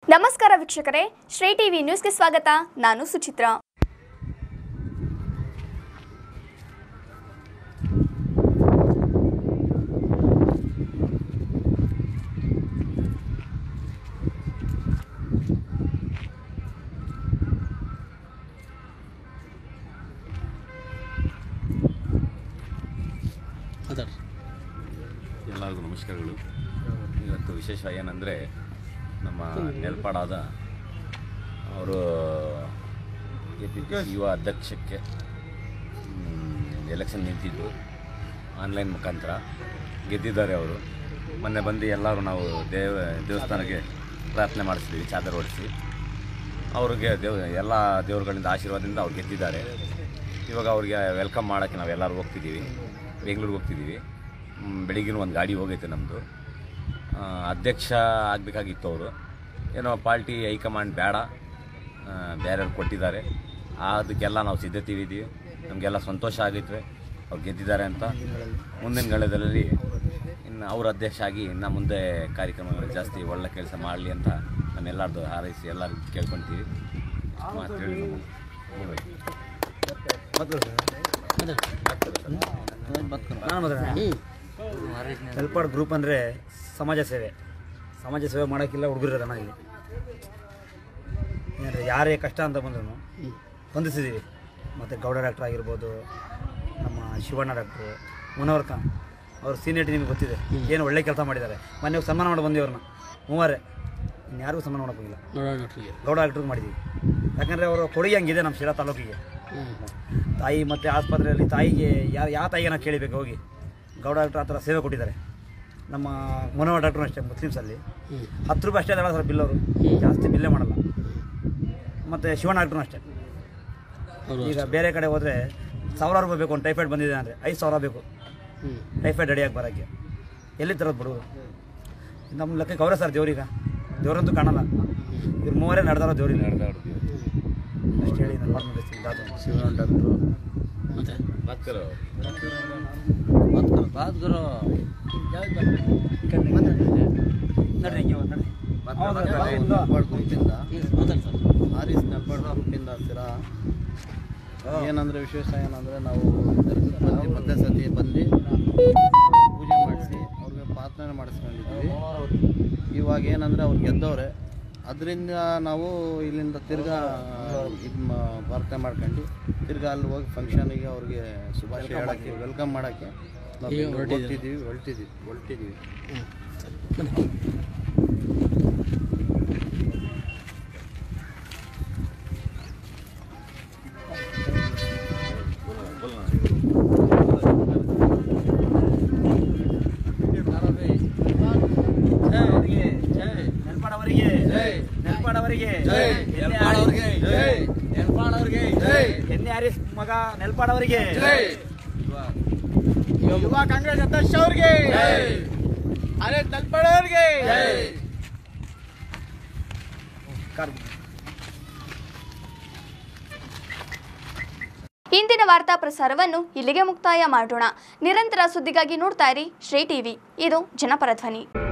ನಮಸ್ಕಾರ ವೀಕ್ಷಕರೇ ಶ್ರೀ ಟಿವಿ ನ್ಯೂಸ್ಗೆ ಸ್ವಾಗತ ನಾನು ಸುಚಿತ್ರಾ ಎಲ್ಲರಿಗೂ ನಮಸ್ಕಾರಗಳು ಇವತ್ತು ವಿಶೇಷ ಏನಂದರೆ ನಮ್ಮ ನೆಲ್ಪಾಡಾದ ಅವರು ಯುವ ಅಧ್ಯಕ್ಷಕ್ಕೆ ಎಲೆಕ್ಷನ್ ನಿಂತಿದ್ದು ಆನ್ಲೈನ್ ಮುಖಾಂತರ ಗೆದ್ದಿದ್ದಾರೆ ಅವರು ಮೊನ್ನೆ ಬಂದು ಎಲ್ಲರೂ ನಾವು ದೇವ ದೇವಸ್ಥಾನಕ್ಕೆ ಪ್ರಾರ್ಥನೆ ಮಾಡಿಸಿದ್ವಿ ಚಾದರ್ ಹೊಡಿಸಿ ಅವ್ರಿಗೆ ದೇವ್ ಎಲ್ಲ ದೇವರುಗಳಿಂದ ಆಶೀರ್ವಾದದಿಂದ ಅವ್ರು ಗೆದ್ದಿದ್ದಾರೆ ಇವಾಗ ಅವ್ರಿಗೆ ವೆಲ್ಕಮ್ ಮಾಡೋಕ್ಕೆ ನಾವು ಎಲ್ಲರೂ ಹೋಗ್ತಿದ್ದೀವಿ ಬೆಂಗಳೂರಿಗೆ ಹೋಗ್ತಿದ್ದೀವಿ ಮ್, ಬೆಳಿಗ್ಗಿನ ಒಂದು ಗಾಡಿ ಹೋಗೈತೆ ನಮ್ಮದು ಅಧ್ಯಕ್ಷ ಆಗಬೇಕಾಗಿತ್ತು ಅವರು ಏನೋ ಪಾರ್ಟಿ ಹೈಕಮಾಂಡ್ ಬೇಡ ಆ, ಬೇರೆಯವ್ರು ಕೊಟ್ಟಿದ್ದಾರೆ ಅದಕ್ಕೆಲ್ಲ ನಾವು ಸಿದ್ಧತೆ ಇದ್ದೀವಿ ನಮಗೆಲ್ಲ ಸಂತೋಷ ಆಗೈತೆ ಅವ್ರು ಗೆದ್ದಿದ್ದಾರೆ ಅಂತ ಮುಂದಿನ ಗಳದಲ್ಲಿ ಇನ್ನು ಅವ್ರ ಅಧ್ಯಕ್ಷ ಆಗಿ ಇನ್ನು ಮುಂದೆ ಕಾರ್ಯಕ್ರಮಗಳು ಜಾಸ್ತಿ ಒಳ್ಳೆ ಕೆಲಸ ಮಾಡಲಿ ಅಂತ ನಮ್ಮೆಲ್ಲರದು ಹಾರೈಸಿ ಎಲ್ಲರಿಗೂ ಕೇಳ್ಕೊತೀವಿ ಮಾತು ಹೇಳಿ ನಾವು ಮುಗ್ದೋಯ್ತು. ನಾನು ಮಾತಾಡೋಣ ಹೆಲ್ಪಾಡ್ ಗ್ರೂಪ್ ಅಂದರೆ ಸಮಾಜ ಸೇವೆ ಸಮಾಜ ಸೇವೆ ಮಾಡೋಕ್ಕಿಲ್ಲ ಹುಡುಗರು ಜನ ಇಲ್ಲಿ ಏನಂದರೆ ಯಾರೇ ಕಷ್ಟ ಅಂತ ಬಂದ್ರು ಹೊಂದಿಸಿದ್ದೀವಿ ಮತ್ತು ಗೌಡ ಡಾಕ್ಟ್ರ್ ಆಗಿರ್ಬೋದು ನಮ್ಮ ಶಿವಣ್ಣ ಡಾಕ್ಟ್ರು ಮುನವರ್ ಖಾನ್ ಅವ್ರ ಸೀನಿಯರ್ಟಿ ನಿಮಗೆ ಗೊತ್ತಿದೆ ಏನು ಒಳ್ಳೆ ಕೆಲಸ ಮಾಡಿದ್ದಾರೆ ಮೊನ್ನೆ ಹೋಗಿ ಸನ್ಮಾನ ಮಾಡಿ ಬಂದಿವ್ರನ್ನ ಮೂವರೇ ಇನ್ಯಾರಿಗೂ ಸನ್ಮಾನ ಮಾಡೋಕೆ ಹೋಗಿಲ್ಲ ಗೌಡ ಡಾಕ್ಟ್ರಿಗೆ ಮಾಡಿದ್ದೀವಿ ಯಾಕಂದರೆ ಅವರ ಕೊಡುಗೆ ಹಂಗಿದೆ ನಮ್ಮ ಶಿರಾ ತಾಲೂಕಿಗೆ ತಾಯಿ ಮತ್ತು ಆಸ್ಪತ್ರೆಯಲ್ಲಿ ತಾಯಿಗೆ ಯಾರು ಯಾವ ತಾಯಿಗೆ ನಾವು ಕೇಳಿಬೇಕು ಹೋಗಿ ಗೌಡ ಡಾಕ್ಟ್ರ್ ಆ ಥರ ಸೇವೆ ಕೊಟ್ಟಿದ್ದಾರೆ ನಮ್ಮ ಮನೋಹರ್ ಡಾಕ್ಟ್ರು ಅಷ್ಟೇ ಮುಸ್ಲಿಮ್ಸಲ್ಲಿ ಹತ್ತು ರೂಪಾಯಿ ಅಷ್ಟೇ ಅಲ್ಲ ಸರ್ ಬಿಲ್ ಅವರು ಜಾಸ್ತಿ ಬಿಲ್ಲೇ ಮಾಡಲ್ಲ ಮತ್ತು ಶಿವಣ್ಣ ಡಾಕ್ಟ್ರು ಅಷ್ಟೇ ಈಗ ಬೇರೆ ಕಡೆ ಹೋದರೆ ಸಾವಿರಾರು ರೂಪಾಯಿ ಬೇಕು ಒಂದು ಟೈಫಾಯ್ಡ್ ಬಂದಿದೆ ಅಂದರೆ ಐದು ಸಾವಿರ ಬೇಕು ಟೈಫಾಯ್ಡ್ ರೆಡಿಯಾಗಿ ಬರೋಕ್ಕೆ ಎಲ್ಲಿ ತರೋದು ಬಿಡು ನಮ್ಮ ಲೆಕ್ಕಕ್ಕೆ ಅವರೇ ಸರ್ ದೇವ್ರೀಗ ದೇವ್ರಂತೂ ಕಾಣಲ್ಲ ಇವ್ರು ಮೂವರೇ ನಡೆದಾರೋ ದೇವ್ರಿಗೆ ನಡೆದಾಡ್ತೀವಿ ಅಷ್ಟು ಹೇಳಿ ನಾನು ಮಾತು ಮುಗಿಸ್ತೀನಿ ದಾದು ಶಿವರಾಮ್ ಡಾಕ್ಟ್ರು ಮತ್ತೆ ಮಕ್ಕಳು ಬಾತ್ ಗುರು ನಡ್ರಿ ಹಿಂಗೆ ಹೋಗಿ, ನಡ್ರಿ ಗ್ರೂಪಿಂದ ಆರಿಸ್ ನೆಲ್ಪಾಡ್ ಗ್ರೂಪಿಂದ ಸಿರಾ ಏನಂದರೆ ವಿಶೇಷ ಏನಂದರೆ ನಾವು ದರ್ಗಕ್ಕೆ ಬಂದು ಮತ್ತೆ ಸತಿ ಬಂದು ಪೂಜೆ ಮಾಡಿಸಿ ಅವ್ರಿಗೆ ಪ್ರಾರ್ಥನೆ ಮಾಡಿಸ್ಕೊಂಡಿದ್ವಿ ಇವಾಗ ಏನಂದರೆ ಅವ್ರು ಗೆದ್ದವ್ರೆ ಅದರಿಂದ ನಾವು ಇಲ್ಲಿಂದ ತಿರ್ಗಾ ಇದು ಪ್ರಾರ್ಥನೆ ಮಾಡ್ಕೊಂಡು ತಿರ್ಗಾ ಅಲ್ಲಿ ಹೋಗಿ ಫಂಕ್ಷನಿಗೆ ಅವ್ರಿಗೆ ಶುಭಾಶಯ ಹೇಳೋಕ್ಕೆ ವೆಲ್ಕಮ್ ಮಾಡೋಕ್ಕೆ ನಾವು ಹೊರಟಿದ್ದೀವಿ ಹೊರಟಿದ್ದೀವಿ ಹೊರಟಿದ್ದೀವಿ ನೆಲ್ಪಾಡವರಿಗೆ ನೆಲ್ಪಾಡವರಿಗೆ ಎನ್ನೆ ಹರೀಶ್ ಮಗ ನೆಲ್ಪಾಡವರಿಗೆ ಯುವ ಕಾಂಗ್ರೆಸ್ ಅಧ್ಯಕ್ಷ ಅವ್ರಿಗೆ ಅರೆ ತಲ್ಪಡವ್ರಿಗೆ ಇಂದಿನ ವಾರ್ತಾ ಪ್ರಸಾರವನ್ನು ಇಲ್ಲಿಗೆ ಮುಕ್ತಾಯ ಮಾಡೋಣ ನಿರಂತರ ಸುದ್ದಿಗಾಗಿ ನೋಡ್ತಾ ಇರಿ ಶ್ರೀ ಟಿವಿ ಇದು ಜನಪರ ಧ್ವನಿ